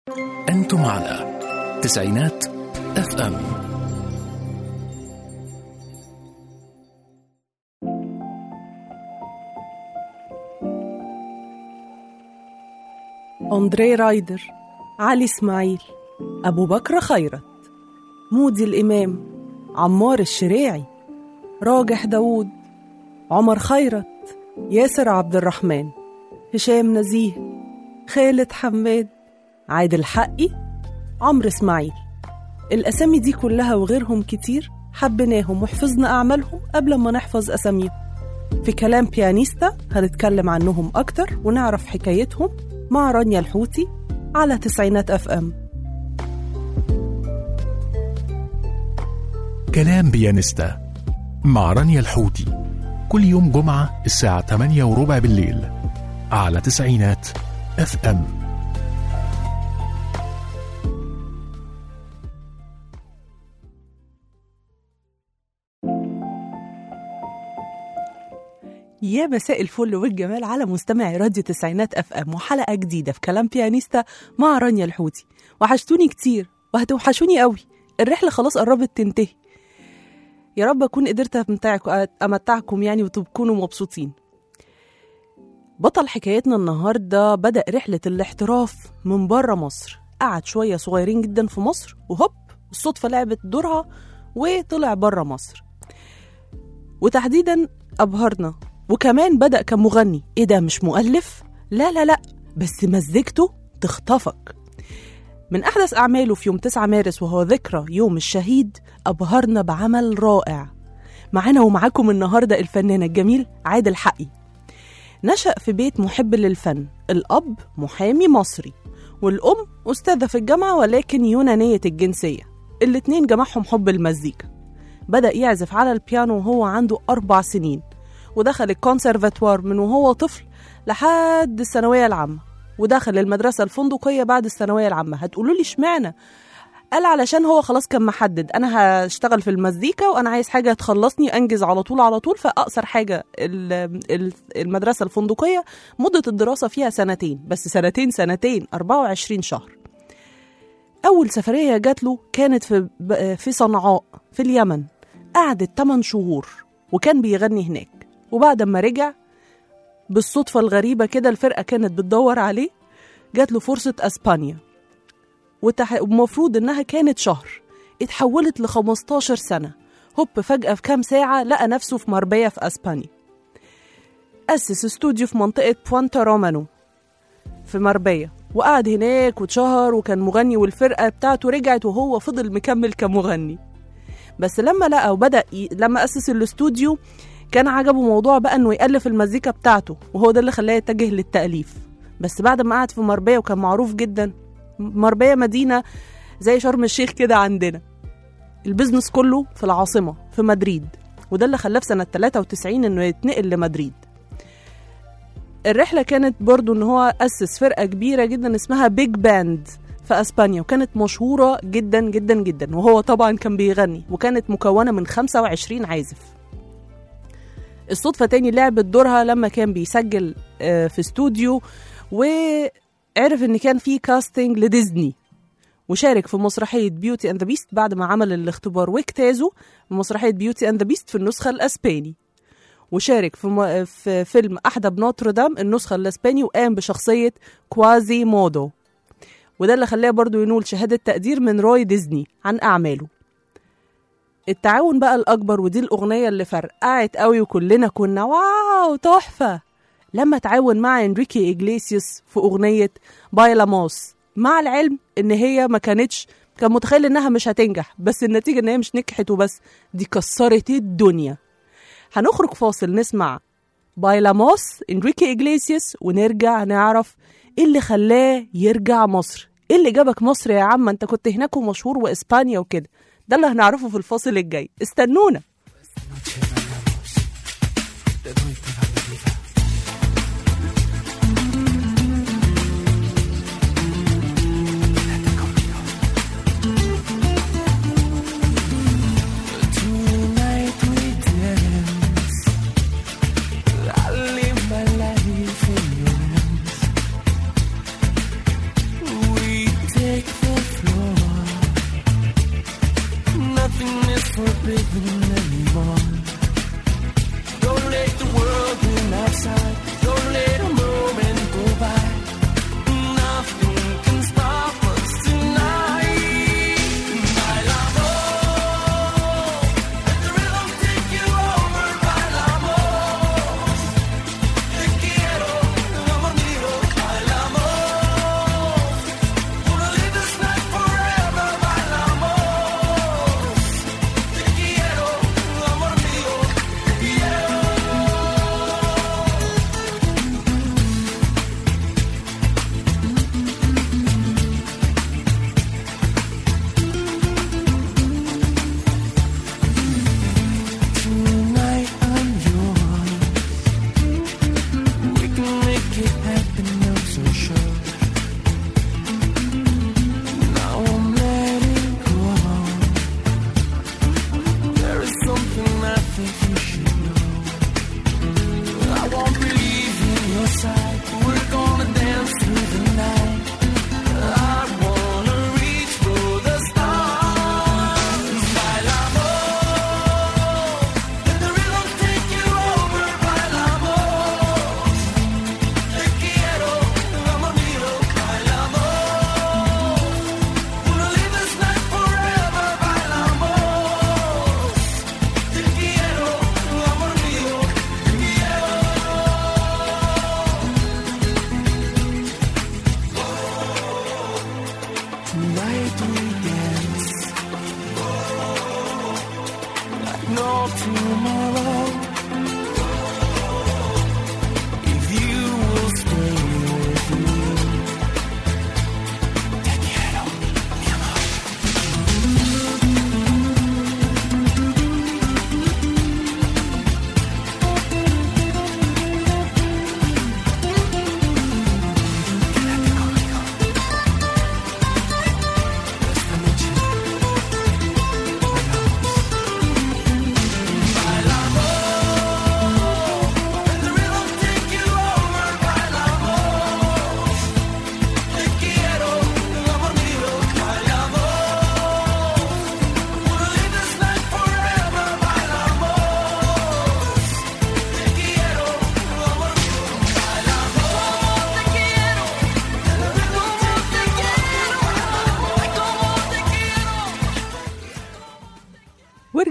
أنتم على تسعينات اف ام أندري رايدر علي إسماعيل أبو بكر خيرت مودي الإمام عمار الشريعي راجح داوود عمر خيرت ياسر عبد الرحمن هشام نزيه خالد حماد عادل حقي عمرو إسماعيل الأسامي دي كلها وغيرهم كتير حبيناهم وحفظنا أعمالهم قبل ما نحفظ أساميهم في كلام بيانيستا هنتكلم عنهم أكتر ونعرف حكايتهم مع رانيا الحوتي على تسعينات أف أم كلام بيانستا مع رانيا الحوتي كل يوم جمعة الساعة 8 وربع بالليل على تسعينات اف ام يا مساء الفل والجمال على مستمعي راديو تسعينات اف ام وحلقه جديده في كلام بيانيستا مع رانيا الحوتي وحشتوني كتير وهتوحشوني قوي الرحله خلاص قربت تنتهي يا رب اكون قدرت امتعكم امتعكم يعني وتكونوا مبسوطين بطل حكايتنا النهارده بدا رحله الاحتراف من بره مصر قعد شويه صغيرين جدا في مصر وهوب الصدفه لعبت دورها وطلع بره مصر وتحديدا ابهرنا وكمان بدأ كمغني ايه ده مش مؤلف؟ لا لا لا بس مزيكته تخطفك من أحدث أعماله في يوم 9 مارس وهو ذكرى يوم الشهيد أبهرنا بعمل رائع معانا ومعاكم النهاردة الفنان الجميل عادل حقي نشأ في بيت محب للفن الأب محامي مصري والأم أستاذة في الجامعة ولكن يونانية الجنسية الاتنين جمعهم حب المزيكا بدأ يعزف على البيانو وهو عنده أربع سنين ودخل الكونسرفاتوار من وهو طفل لحد الثانوية العامة ودخل المدرسة الفندقية بعد الثانوية العامة هتقولوا لي اشمعنى قال علشان هو خلاص كان محدد انا هشتغل في المزيكا وانا عايز حاجه تخلصني انجز على طول على طول فاقصر حاجه ال- ال- المدرسه الفندقيه مده الدراسه فيها سنتين بس سنتين سنتين 24 شهر اول سفريه جات له كانت في ب- في صنعاء في اليمن قعدت 8 شهور وكان بيغني هناك وبعد ما رجع بالصدفة الغريبة كده الفرقة كانت بتدور عليه جات له فرصة أسبانيا وتح... ومفروض إنها كانت شهر اتحولت ل 15 سنة هوب فجأة في كام ساعة لقى نفسه في مربية في أسبانيا أسس استوديو في منطقة بوانتا رومانو في مربية وقعد هناك واتشهر وكان مغني والفرقة بتاعته رجعت وهو فضل مكمل كمغني بس لما لقى وبدأ ي... لما أسس الاستوديو كان عجبه موضوع بقى انه يألف المزيكا بتاعته وهو ده اللي خلاه يتجه للتأليف بس بعد ما قعد في مربية وكان معروف جدا مربية مدينة زي شرم الشيخ كده عندنا البيزنس كله في العاصمة في مدريد وده اللي خلاه في سنة 93 انه يتنقل لمدريد الرحلة كانت برضو ان هو أسس فرقة كبيرة جدا اسمها بيج باند في اسبانيا وكانت مشهورة جدا جدا جدا وهو طبعا كان بيغني وكانت مكونة من 25 عازف الصدفة تاني لعبت دورها لما كان بيسجل آه، في استوديو وعرف ان كان في كاستنج لديزني وشارك في مسرحية بيوتي اند ذا بيست بعد ما عمل الاختبار واجتازه بمسرحية بيوتي اند ذا بيست في النسخة الاسباني وشارك في, م... في فيلم أحدب نوتردام النسخة الاسباني وقام بشخصية كوازي مودو وده اللي خلاه برضو ينول شهادة تقدير من روي ديزني عن أعماله التعاون بقى الأكبر ودي الأغنية اللي فرقعت قوي وكلنا كنا واو تحفة لما تعاون مع انريكي إجليسيوس في أغنية بايلا موس مع العلم إن هي ما كانتش كان متخيل إنها مش هتنجح بس النتيجة إن هي مش نجحت وبس دي كسرت الدنيا هنخرج فاصل نسمع بايلا موس انريكي إجليسيوس ونرجع نعرف إيه اللي خلاه يرجع مصر إيه اللي جابك مصر يا عم أنت كنت هناك ومشهور وإسبانيا وكده ده اللي هنعرفه في الفاصل الجاي استنونا Tonight we dance. I live my life in your hands. We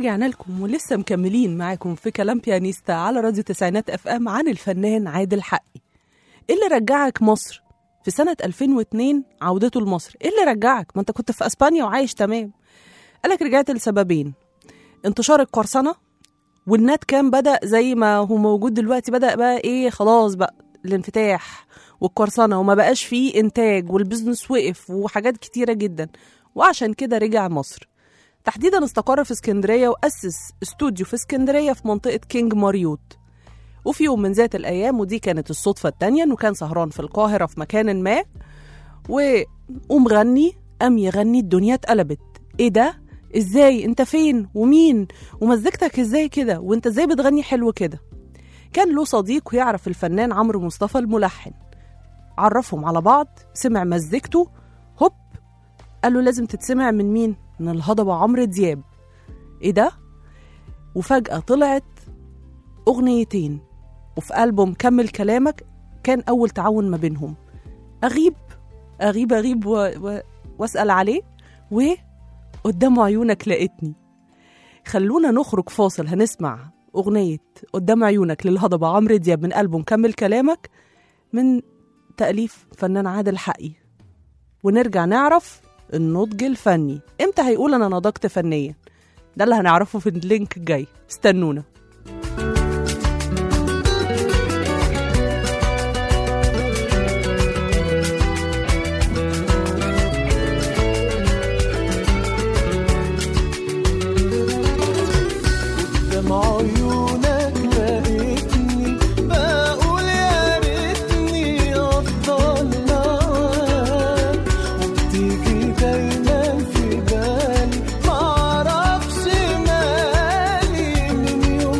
ورجعنا لكم ولسه مكملين معاكم في كلام بيانيستا على راديو تسعينات اف ام عن الفنان عادل حقي ايه اللي رجعك مصر في سنة 2002 عودته لمصر ايه اللي رجعك ما انت كنت في اسبانيا وعايش تمام قالك رجعت لسببين انتشار القرصنة والنت كان بدأ زي ما هو موجود دلوقتي بدأ بقى ايه خلاص بقى الانفتاح والقرصنة وما بقاش فيه انتاج والبزنس وقف وحاجات كتيرة جدا وعشان كده رجع مصر تحديدا استقر في اسكندرية وأسس استوديو في اسكندرية في منطقة كينج ماريوت وفي يوم من ذات الأيام ودي كانت الصدفة التانية إنه كان سهران في القاهرة في مكان ما وقوم غني قام يغني الدنيا اتقلبت إيه ده؟ إزاي؟ أنت فين؟ ومين؟ ومزجتك إزاي كده؟ وأنت إزاي بتغني حلو كده؟ كان له صديق يعرف الفنان عمرو مصطفى الملحن عرفهم على بعض سمع مزجته هوب قال له لازم تتسمع من مين؟ من الهضبة عمرو دياب ايه ده؟ وفجأة طلعت أغنيتين وفي ألبوم كمل كلامك كان أول تعاون ما بينهم أغيب أغيب أغيب و... و... وأسأل عليه وقدام عيونك لقيتني خلونا نخرج فاصل هنسمع أغنية قدام عيونك للهضبة عمرو دياب من ألبوم كمل كلامك من تأليف فنان عادل حقي ونرجع نعرف النضج الفني امتى هيقول انا نضجت فنيا ده اللي هنعرفه في اللينك الجاي استنونا قدام عيونك لقيتني بقول يا ريتني افضل معاك وبتيجي دايما في بالي معرفش مالي من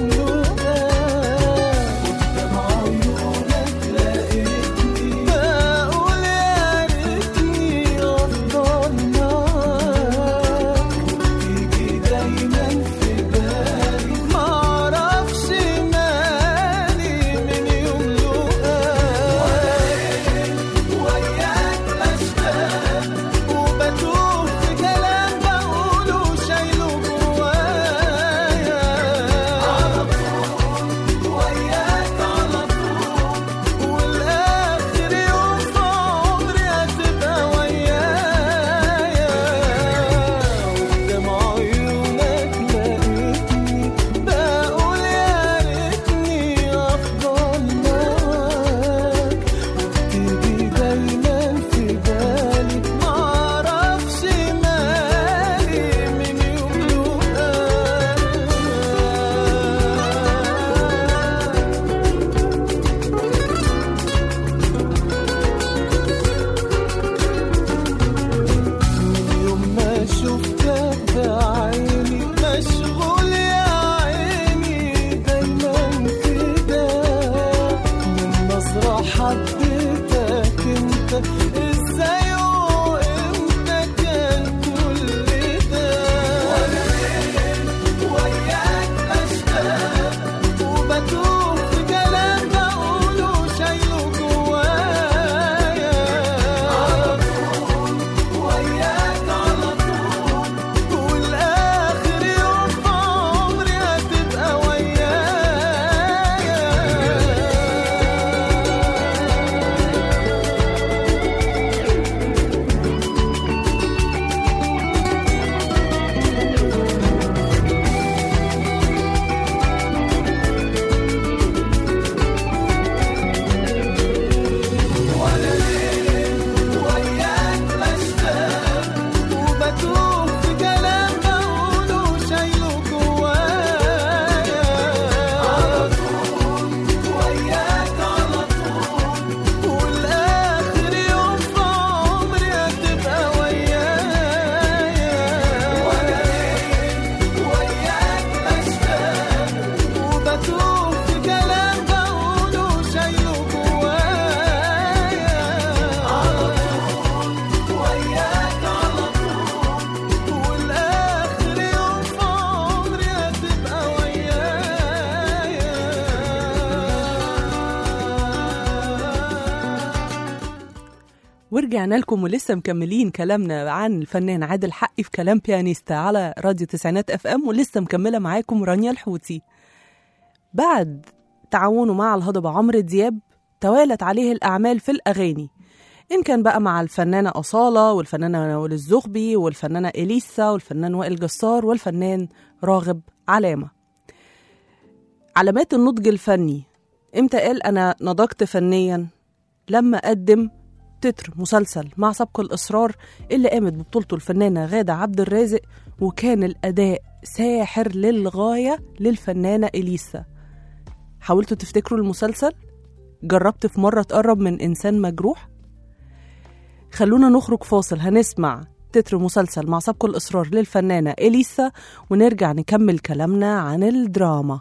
ورجعنا لكم ولسه مكملين كلامنا عن الفنان عادل حقي في كلام بيانيستا على راديو تسعينات اف ام ولسه مكمله معاكم رانيا الحوتي بعد تعاونه مع الهضبه عمرو دياب توالت عليه الاعمال في الاغاني ان كان بقى مع الفنانه اصاله والفنانه نوال الزغبي والفنانه اليسا والفنان وائل جسار والفنان راغب علامه علامات النضج الفني امتى قال انا نضجت فنيا لما قدم تتر مسلسل مع سبق الإصرار اللي قامت ببطولته الفنانة غادة عبد الرازق وكان الأداء ساحر للغاية للفنانة إليسا حاولتوا تفتكروا المسلسل؟ جربت في مرة تقرب من إنسان مجروح؟ خلونا نخرج فاصل هنسمع تتر مسلسل مع سبق الإصرار للفنانة إليسا ونرجع نكمل كلامنا عن الدراما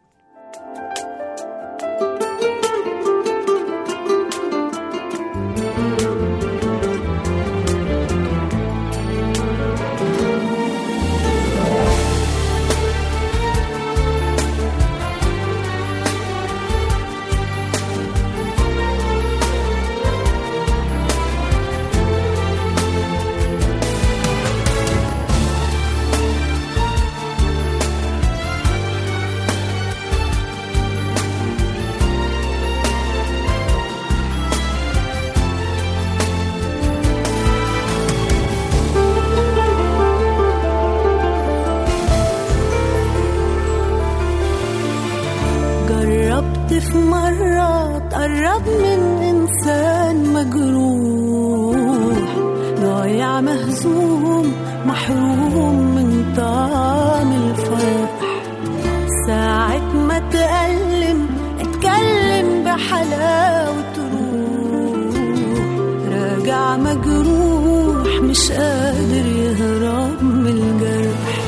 جربت في مرة تقرب من إنسان مجروح ضايع مهزوم محروم من طعم الفرح ساعة ما تألم اتكلم بحلاوة روح راجع مجروح مش قادر يهرب من الجرح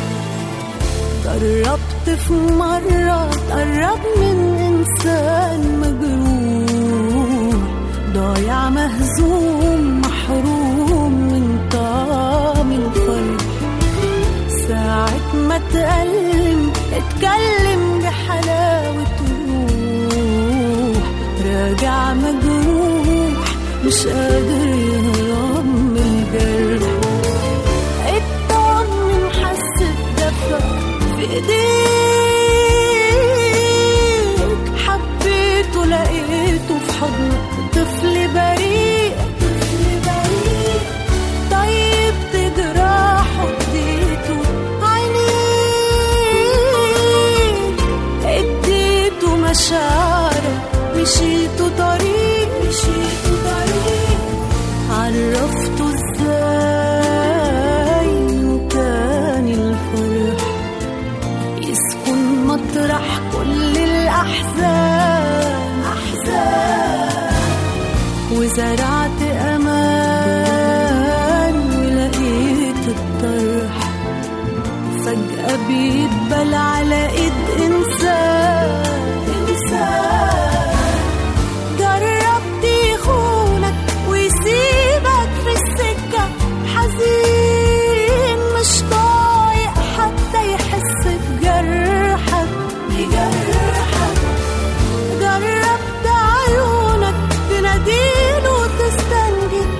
قربت في مرة تقرب من إنسان مجروح ضايع مهزوم محروم من طعم الفرح ساعة ما تألم اتكلم بحلاوة روح راجع مجروح مش قادر يهرب من الجرح اطمن حس بدفى في ايديك حبيته لقيته في حضنك طفل بريء طفل بريء طيبت جراحه اديته عينيك اديته مشاعرك مشيته طريق مشيته طريق عرفته ازاي مكان الفرح يسكن مطرح كل الأحزان أحزان وزرعت أمان ولقيت الطرح فجأة بيتبل على إيد إنسان إنسان جربت يخونك ويسيبك في السكة حزين مش طايق حتى يحس بجرحك بجرحك جربت عيونك تناديله وتستنجد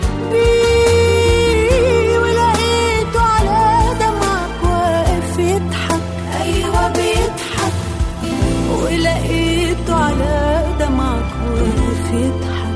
بيه ولقيته على دمعك واقف يضحك أيوة بيضحك ولقيته على دمعك واقف يضحك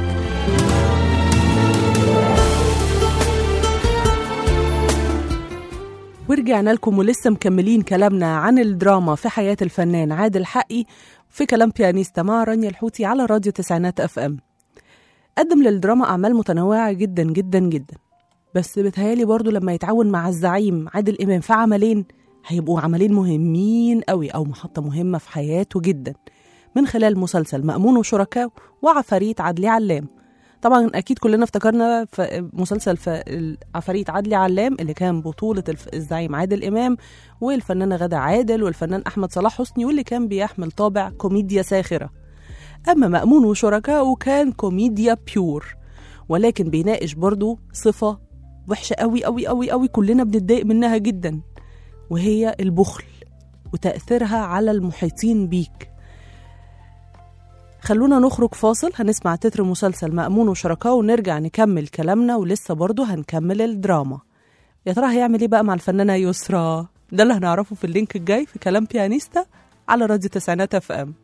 ورجعنا لكم ولسه مكملين كلامنا عن الدراما في حياة الفنان عادل حقي في كلام بيانيستا مع رانيا الحوتي على راديو تسعينات اف ام قدم للدراما أعمال متنوعة جدا جدا جدا بس بتهيالي برضو لما يتعاون مع الزعيم عادل إمام في عملين هيبقوا عملين مهمين قوي أو محطة مهمة في حياته جدا من خلال مسلسل مأمون وشركاء وعفاريت عدلي علام طبعا اكيد كلنا افتكرنا في مسلسل في عفاريت عدلي علام اللي كان بطولة الف- الزعيم عادل امام والفنانة غادة عادل والفنان احمد صلاح حسني واللي كان بيحمل طابع كوميديا ساخرة اما مأمون وشركائه كان كوميديا بيور ولكن بيناقش برضو صفة وحشة قوي قوي قوي قوي كلنا بنتضايق منها جدا وهي البخل وتأثيرها على المحيطين بيك خلونا نخرج فاصل هنسمع تتر مسلسل مأمون وشركاه ونرجع نكمل كلامنا ولسه برضه هنكمل الدراما يا ترى هيعمل ايه بقى مع الفنانة يسرا ده اللي هنعرفه في اللينك الجاي في كلام بيانيستا على راديو تسعينات اف ام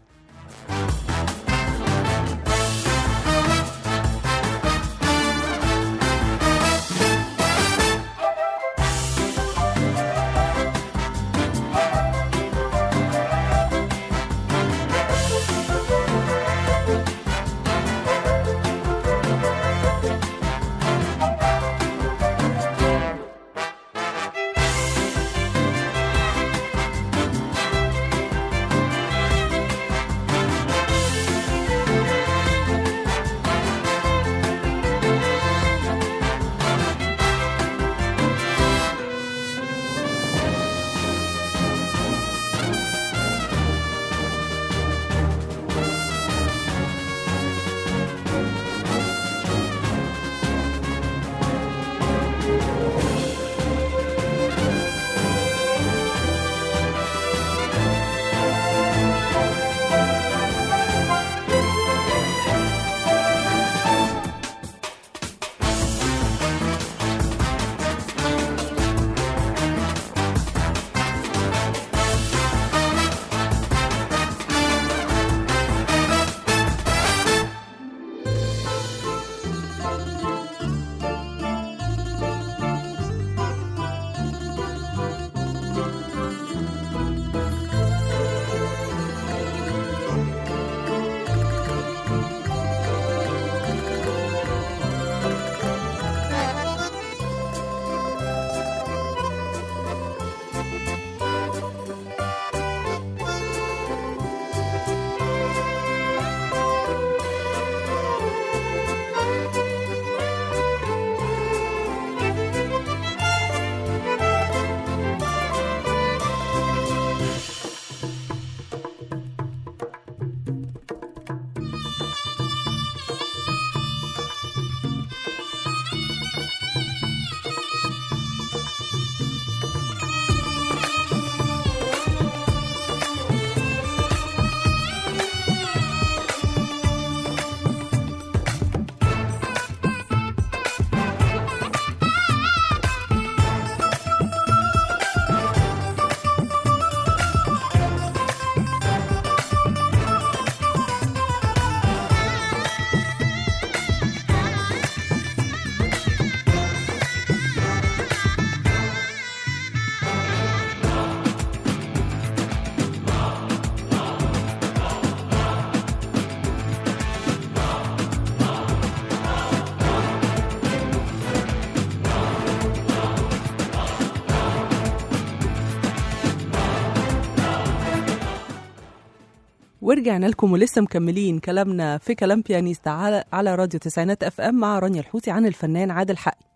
ورجعنا لكم ولسه مكملين كلامنا في كلام بيانيستا على على راديو تسعينات اف ام مع رانيا الحوتي عن الفنان عادل حقي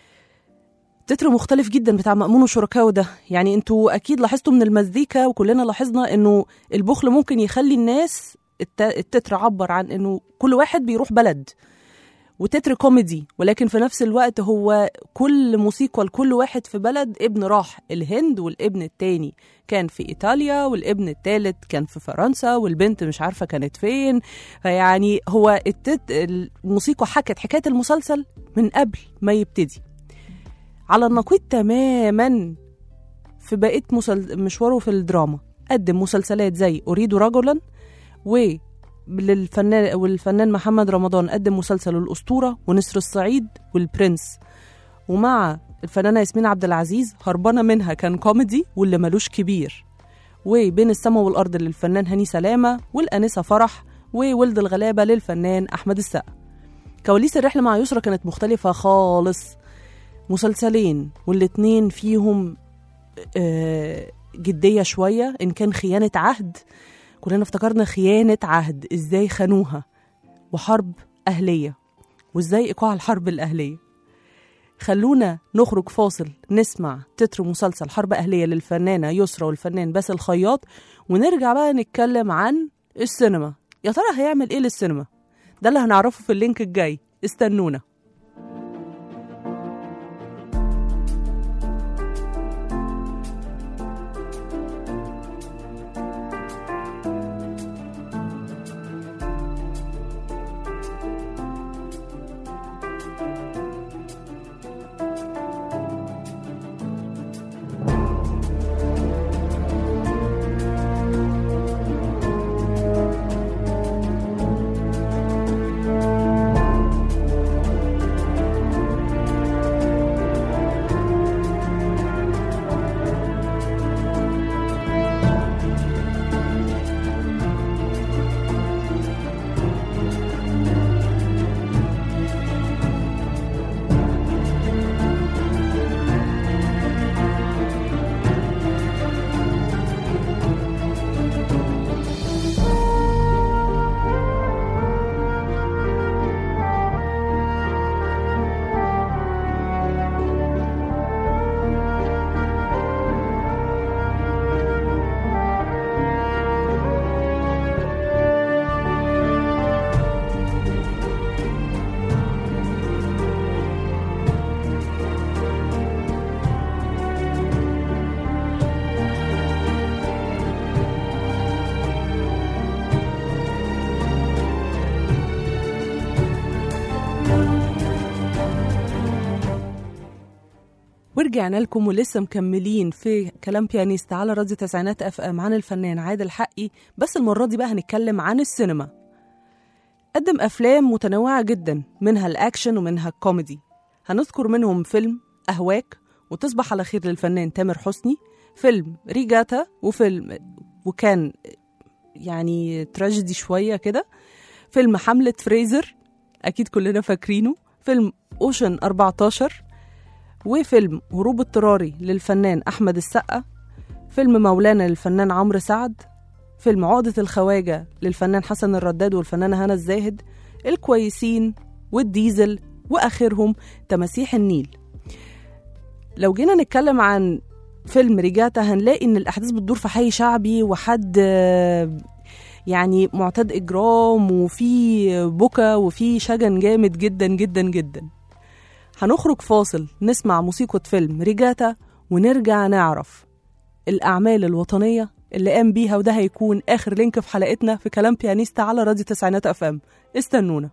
تتر مختلف جدا بتاع مأمون وشركاء ده يعني انتوا اكيد لاحظتوا من المزيكا وكلنا لاحظنا انه البخل ممكن يخلي الناس الت- التتر عبر عن انه كل واحد بيروح بلد وتتر كوميدي ولكن في نفس الوقت هو كل موسيقى لكل واحد في بلد ابن راح الهند والابن التاني كان في ايطاليا والابن التالت كان في فرنسا والبنت مش عارفه كانت فين فيعني هو التت... الموسيقى حكت حكايه المسلسل من قبل ما يبتدي على النقيض تماما في بقيه مسل... مشواره في الدراما قدم مسلسلات زي اريد رجلا و للفنان والفنان محمد رمضان قدم مسلسل الأسطورة ونسر الصعيد والبرنس ومع الفنانة ياسمين عبد العزيز هربانة منها كان كوميدي واللي ملوش كبير وبين السما والأرض للفنان هاني سلامة والأنسة فرح وولد الغلابة للفنان أحمد السقا كواليس الرحلة مع يسرا كانت مختلفة خالص مسلسلين والاتنين فيهم آه، جدية شوية إن كان خيانة عهد كلنا افتكرنا خيانة عهد ازاي خانوها وحرب أهلية وازاي إيقاع الحرب الأهلية خلونا نخرج فاصل نسمع تتر مسلسل حرب أهلية للفنانة يسرا والفنان باسل الخياط ونرجع بقى نتكلم عن السينما يا ترى هيعمل ايه للسينما ده اللي هنعرفه في اللينك الجاي استنونا ورجعنا لكم ولسه مكملين في كلام بيانيست على راديو تسعينات اف ام عن الفنان عادل حقي بس المرة دي بقى هنتكلم عن السينما قدم أفلام متنوعة جدا منها الأكشن ومنها الكوميدي هنذكر منهم فيلم أهواك وتصبح على خير للفنان تامر حسني فيلم ريجاتا وفيلم وكان يعني تراجيدي شوية كده فيلم حملة فريزر أكيد كلنا فاكرينه فيلم أوشن 14 وفيلم هروب اضطراري للفنان أحمد السقا فيلم مولانا للفنان عمرو سعد فيلم عقدة الخواجة للفنان حسن الرداد والفنانة هنا الزاهد الكويسين والديزل وآخرهم تماسيح النيل لو جينا نتكلم عن فيلم ريجاتا هنلاقي إن الأحداث بتدور في حي شعبي وحد آه، يعني معتاد إجرام وفي بكا وفي شجن جامد جدا جدا جدا هنخرج فاصل نسمع موسيقى فيلم ريجاتا ونرجع نعرف الأعمال الوطنية اللي قام بيها وده هيكون آخر لينك في حلقتنا في كلام بيانيستا على راديو تسعينات أف أم استنونا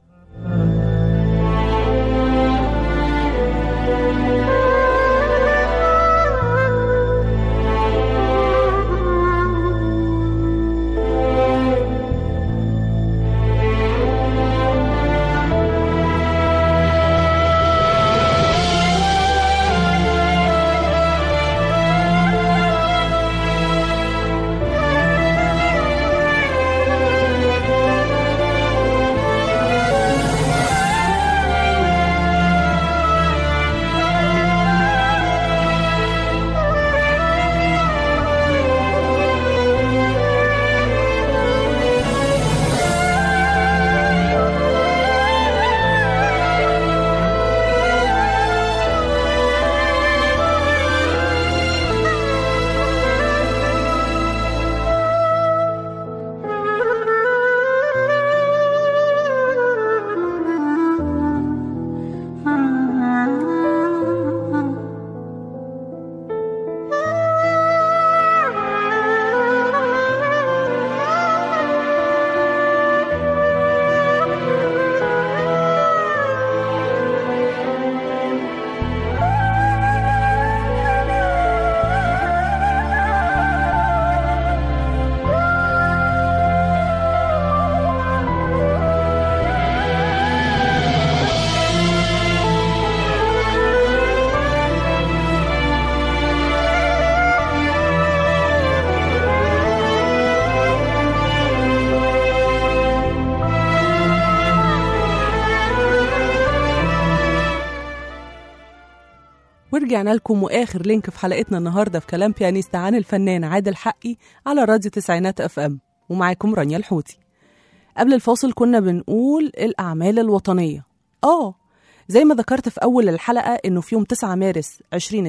ورجعنا لكم واخر لينك في حلقتنا النهارده في كلام بيانيستا عن الفنان عادل حقي على راديو تسعينات اف ام ومعاكم رانيا الحوتي قبل الفاصل كنا بنقول الاعمال الوطنيه اه زي ما ذكرت في اول الحلقه انه في يوم 9 مارس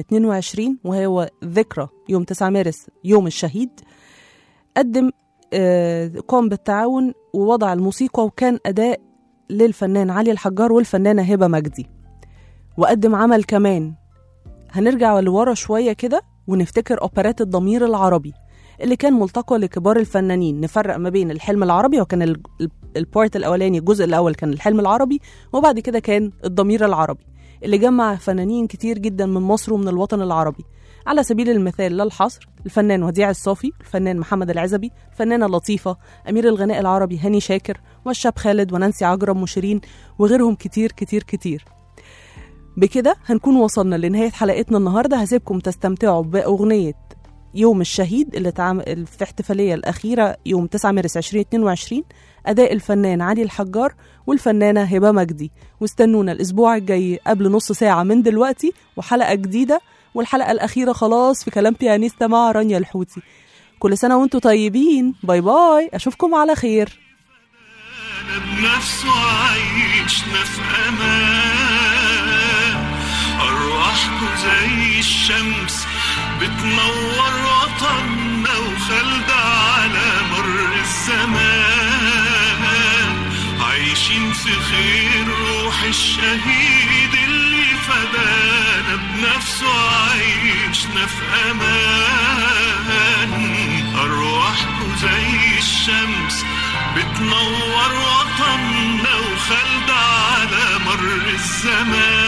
2022 وهو ذكرى يوم 9 مارس يوم الشهيد قدم آه، قام بالتعاون ووضع الموسيقى وكان اداء للفنان علي الحجار والفنانه هبه مجدي وقدم عمل كمان هنرجع لورا شوية كده ونفتكر أوبرات الضمير العربي اللي كان ملتقى لكبار الفنانين نفرق ما بين الحلم العربي وكان ال- ال- البارت الأولاني الجزء الأول كان الحلم العربي وبعد كده كان الضمير العربي اللي جمع فنانين كتير جدا من مصر ومن الوطن العربي على سبيل المثال لا الحصر الفنان وديع الصافي الفنان محمد العزبي الفنانة لطيفة أمير الغناء العربي هاني شاكر والشاب خالد ونانسي عجرم وشيرين وغيرهم كتير كتير كتير بكده هنكون وصلنا لنهاية حلقتنا النهاردة هسيبكم تستمتعوا بأغنية يوم الشهيد اللي تعمل في احتفالية الأخيرة يوم 9 مارس 2022 أداء الفنان علي الحجار والفنانة هبة مجدي واستنونا الأسبوع الجاي قبل نص ساعة من دلوقتي وحلقة جديدة والحلقة الأخيرة خلاص في كلام بيانيستا مع رانيا الحوتي كل سنة وانتم طيبين باي باي أشوفكم على خير أنا بنفسه عايشنا في أمان أرواحكم زي الشمس بتنور وطننا وخالدة على مر الزمان عايشين في خير روح الشهيد اللي فدانا بنفسه عايشنا في أمان أرواحكم زي الشمس بتنور وطننا وخالدة على مر الزمان